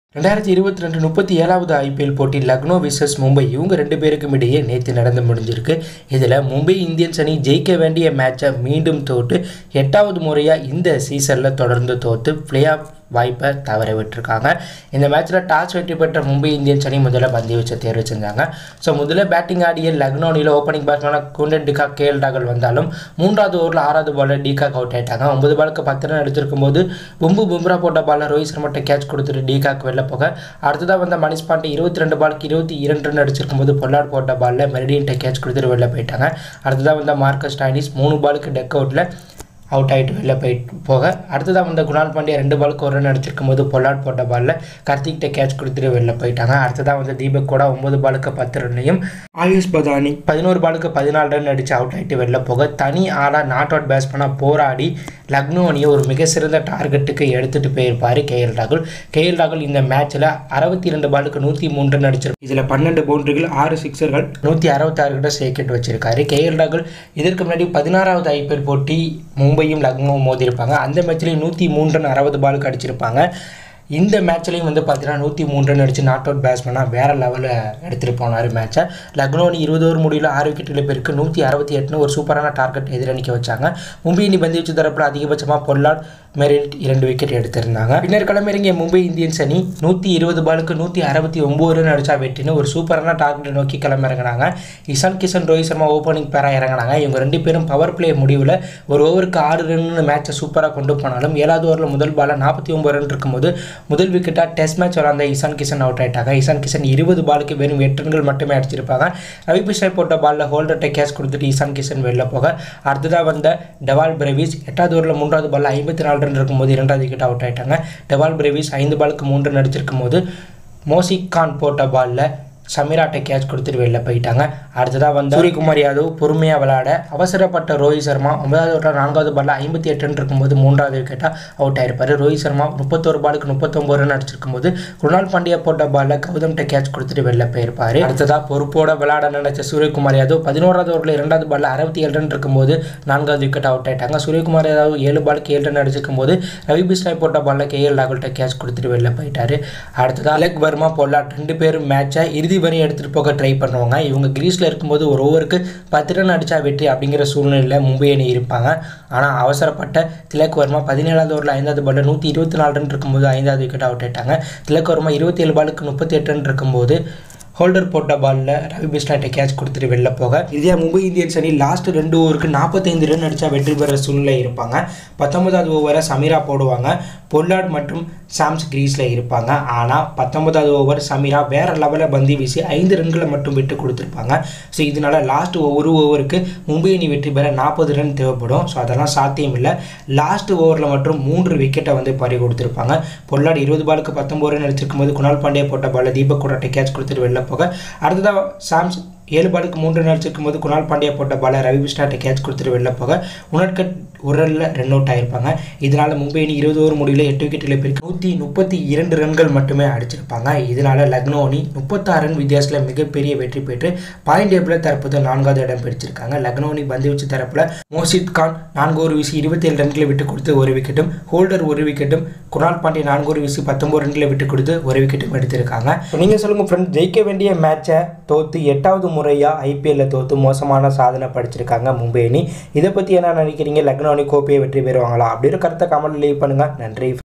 ரெண்டாயிரத்தி இருபத்தி ரெண்டு முப்பத்தி ஏழாவது ஐபிஎல் போட்டி லக்னோ விசஸ் மும்பை இவங்க ரெண்டு பேருக்கும் இடையே நேற்று நடந்து முடிஞ்சிருக்கு இதில் மும்பை இந்தியன்ஸ் அணி ஜெயிக்க வேண்டிய மேட்சை மீண்டும் தோற்று எட்டாவது முறையாக இந்த சீசனில் தொடர்ந்து தோற்று பிளே ஆஃப் வாய்ப்பை தவற விட்டுருக்காங்க இந்த மேட்ச்சில் டாஸ் வெற்றி பெற்ற மும்பை இந்தியன்ஸ் அணி முதல்ல பந்து வச்சு தேர்வு செஞ்சாங்க ஸோ முதல்ல பேட்டிங் ஆடிய லக்னோ அணியில் ஓப்பனிங் பேட்ஸ்மேனாக குண்டன் டிகாக் கேஎல் ராகுல் வந்தாலும் மூன்றாவது ஓவரில் ஆறாவது பாலில் டிகாக் அவுட் ஆயிட்டாங்க ஒன்பது பாலுக்கு பத்து ரன் அடிச்சிருக்கும் போது பும்பு பும்ரா போட்ட பாலில் ரோஹித் சர்மாட்ட கேட்ச் கொடுத்துட்டு டிகாக் வெளில போக அடுத்ததாக வந்த மணிஷ் பாண்டே இருபத்தி ரெண்டு பாலுக்கு இருபத்தி இரண்டு ரன் அடிச்சிருக்கும் போது பொல்லாட் போட்ட பாலில் மெரிடியன்ட்ட கேட்ச் கொடுத்துட்டு வெளில போயிட்டாங்க அடுத்ததாக வந்த மார்க்கஸ் டைனிஸ் மூணு பாலுக்கு டெக் அவுட்டில் அவுட் ஆகிட்டு வெளில போயிட்டு போக அடுத்ததாக வந்த குணால் பாண்டியா ரெண்டு பாலுக்கு ஒரு ரன் அடிச்சிருக்கும் போது பொல்லாட் போட்ட பாலில் கார்த்திக்கிட்ட கேட்ச் கொடுத்துட்டு வெளில போயிட்டாங்க அடுத்ததாக வந்து தீபக் கூட ஒன்பது பாலுக்கு பத்து ரன்னையும் ஆயுஷ் பதானி பதினோரு பாலுக்கு பதினாலு ரன் அடித்து அவுட் ஆகிட்டு வெளில போக தனி ஆளாக நாட் அவுட் பேட்ஸ்மேனாக போராடி லக்னோ அணியை ஒரு மிக சிறந்த டார்கெட்டுக்கு எடுத்துகிட்டு போயிருப்பார் கேஎல் ராகுல் கேஎல் ராகுல் இந்த மேட்ச்சில் அறுபத்தி ரெண்டு பாலுக்கு நூற்றி மூன்று ரன் அடிச்சிருக்கு இதில் பன்னெண்டு பவுண்டரிகள் ஆறு சிக்ஸர்கள் நூற்றி அறுபத்தாறு கிட்ட சேக்கெட் வச்சிருக்காரு கேஎல் ராகுல் இதற்கு முன்னாடி பதினாறாவது ஐபிஎல் போட்டி மும்பையும் லக்னோவும் மோதியிருப்பாங்க அந்த மேட்ச்லேயும் நூற்றி மூன்று ரன் அறுபது பாலுக்கு அடிச்சிருப்பாங்க இந்த மேட்ச்லேயும் வந்து பார்த்தீங்கன்னா நூற்றி மூணு ரன் அடிச்சு நாட் அவுட் பேட்ஸ்மேனாக வேறு லெவலில் எடுத்துகிட்டு போனார் மேட்சை லக்னோ அணி இருபது ஓவர் முடிவில் ஆறு விக்கெட் இழப்பிற்கு நூற்றி அறுபத்தி எட்டுன்னு ஒரு சூப்பரான டார்கெட் எதிரணிக்க வச்சாங்க மும்பை அணி பந்து வச்சு தரப்பில் அதிகபட்சமாக பொல்லாட் மெரிட் இரண்டு விக்கெட் எடுத்திருந்தாங்க பின்னர் களமிறங்கிய மும்பை இந்தியன்ஸ் அணி நூற்றி இருபது பாலுக்கு நூற்றி அறுபத்தி ஒம்பது ரன் அடிச்சா வெட்டின்னு ஒரு சூப்பரான டார்கெட்டை நோக்கி களமிறங்கினாங்க இசான் கிஷன் ரோஹித் சர்மா ஓப்பனிங் பேராக இறங்கினாங்க இவங்க ரெண்டு பேரும் பவர் பிளே முடிவில் ஒரு ஓவருக்கு ஆறு ரன் மேட்சை சூப்பராக கொண்டு போனாலும் ஏழாவது ஓவரில் முதல் பாலில் நாற்பத்தி ஒம்பது ரன் இருக்கும்போது முதல் விக்கெட்டாக டெஸ்ட் மேட்ச் விளாண்ட இசான் கிஷன் அவுட் ஆயிட்டாங்க இசான் கிஷன் இருபது பாலுக்கு வெறும் எட்டு ரன்கள் மட்டுமே அடிச்சிருப்பாங்க ரவி பிஷாய் போட்ட பாலில் ஹோல்டர்ட்டை கேட்ச் கொடுத்துட்டு இசான் கிஷன் வெளில போக அடுத்ததாக வந்த டெவால் பிரேவிஸ் எட்டாவது ஓவரில் மூன்றாவது பாலில் ஐம்பத்தி நாலு ரன் இருக்கும்போது இரண்டாவது விக்கெட் அவுட் ஆயிட்டாங்க டெவால் பிரேவிஸ் ஐந்து பாலுக்கு மூன்று ரன் அடிச்சிருக்கும் போது மோசிக் கான் போட்ட பாலில் சமீராட்டை கேட்ச் கொடுத்துட்டு வெளில போயிட்டாங்க அடுத்ததாக வந்து சூரியகுமார் யாதவ் பொறுமையாக விளையாட அவசரப்பட்ட ரோஹித் சர்மா ஒன்பதாவது ஓவரில் நான்காவது பாலில் ஐம்பத்தி எட்டு ரன் இருக்கும்போது மூன்றாவது விக்கெட்டாக அவுட் ஆயிருப்பார் ரோஹித் சர்மா முப்பத்தோரு பாலுக்கு முப்பத்தொம்பது ரன் அடிச்சிருக்கும் போது குணால் பாண்டியா போட்ட பாலில் கௌதம்கிட்ட கேட்ச் கொடுத்துட்டு வெளில போயிருப்பார் அடுத்ததாக பொறுப்போட விளையாட நினைச்ச சூரியகுமார் யாதவ் பதினோராவது ஓவரில் இரண்டாவது பாலில் அறுபத்தி ஏழு ரன் இருக்கும்போது நான்காவது விக்கெட் அவுட் ஆயிட்டாங்க சூரியகுமார் யாதவ் ஏழு பாலுக்கு ஏழு ரன் அடிச்சிருக்கும் போது ரவி பிஸ்னாய் போட்ட பாலில் கே எல் ராகுல்கிட்ட கேட்ச் கொடுத்துட்டு வெளில போயிட்டாரு அடுத்ததாக அலக் வர்மா பொல்லாட் ரெண்டு பேரும் மேட்சை இறுதி வரை எடுத்துகிட்டு போக ட்ரை பண்ணுவாங்க இவங்க கிரீஸில் இருக்கும்போது ஒரு ஓவருக்கு பத்து ரன் அடித்தா வெற்றி அப்படிங்கிற சூழ்நிலையில் மும்பை அணி இருப்பாங்க ஆனால் அவசரப்பட்ட திலக் வர்மா பதினேழாவது ஓவரில் ஐந்தாவது பாலில் நூற்றி இருபத்தி நாலு ரன் இருக்கும்போது ஐந்தாவது விக்கெட் அவுட் ஆயிட்டாங்க திலக் வர்மா இருபத்தி ஏழு பாலுக்கு முப்பத்தி எட்டு ரன் இருக்கும்போது ஹோல்டர் போட்ட பாலில் ரவி பிஸ்னாட்டை கேட்ச் கொடுத்துட்டு வெளில போக இதே மும்பை இந்தியன்ஸ் அணி லாஸ்ட் ரெண்டு ஓவருக்கு நாற்பத்தைந்து ரன் அடித்தா வெற்றி பெற சூழ்நிலை இருப்பாங்க பத்தொன்பதாவது ஓவரை சமீரா போடுவாங்க பொல்லாட் மற்றும் சாம்ஸ் கிரீஸில் இருப்பாங்க ஆனால் பத்தொன்பதாவது ஓவர் சமீரா வேறு லெவலில் பந்தி வீசி ஐந்து ரன்களை மட்டும் விட்டு கொடுத்துருப்பாங்க ஸோ இதனால் லாஸ்ட் ஒரு ஓவருக்கு மும்பை அணி வெற்றி பெற நாற்பது ரன் தேவைப்படும் ஸோ அதெல்லாம் சாத்தியம் இல்லை லாஸ்ட் ஓவரில் மட்டும் மூன்று விக்கெட்டை வந்து பறி கொடுத்துருப்பாங்க பொல்லாட் இருபது பாலுக்கு பத்தொம்பது ரன் அடிச்சிருக்கும் போது குணால் பாண்டியா போட்ட பாலில் தீபக் குராட்டை கேட்ச் கொடுத்துட்டு வெளில போக அடுத்ததாக சாம்ஸ் ஏழு பாலுக்கு மூன்று ரன் அடிச்சிருக்கும் போது குணால் பாண்டியா போட்ட பாலை ரவி பிஸ்டாட்டை கேட்ச் கொடுத்துட்டு வெளில போக உனட்கட் ஒரு ரனில் ரன் அவுட் ஆயிருப்பாங்க இதனால் மும்பை அணி இருபது ஓவர் முடிவில் எட்டு விக்கெட் இழப்பிற்கு நூற்றி முப்பத்தி இரண்டு ரன்கள் மட்டுமே அடிச்சிருப்பாங்க இதனால் லக்னோ அணி முப்பத்தாறு ரன் வித்தியாசத்தில் மிகப்பெரிய வெற்றி பெற்று பாயிண்ட் டேபிளில் தற்போது நான்காவது இடம் பிடிச்சிருக்காங்க லக்னோ அணி பந்து வச்சு தரப்பில் மோசித் கான் நான்கு ஓவர் வீசி இருபத்தி ஏழு ரன்களை விட்டு கொடுத்து ஒரு விக்கெட்டும் ஹோல்டர் ஒரு விக்கெட்டும் குணால் பாண்டிய நான்கு ஓவர் வீசி பத்தொம்பது ரன்களை விட்டு கொடுத்து ஒரு விக்கெட்டும் எடுத்திருக்காங்க நீங்கள் சொல்லுங்கள் ஃப்ரெண்ட் ஜெயிக்க வேண்டிய மேட்சை தோற்று எட்டாவது முறையாக ஐபிஎல்லில் தோற்று மோசமான சாதனை படிச்சிருக்காங்க மும்பை அணி இதை பற்றி என்ன நினைக்கிறீங்க லக்னோ அணி கோப்பையை வெற்றி பெறுவாங்களா அப்படின்ற கருத்தை கமெண்ட் லீவ் பண்ணுங்கள் நன்றி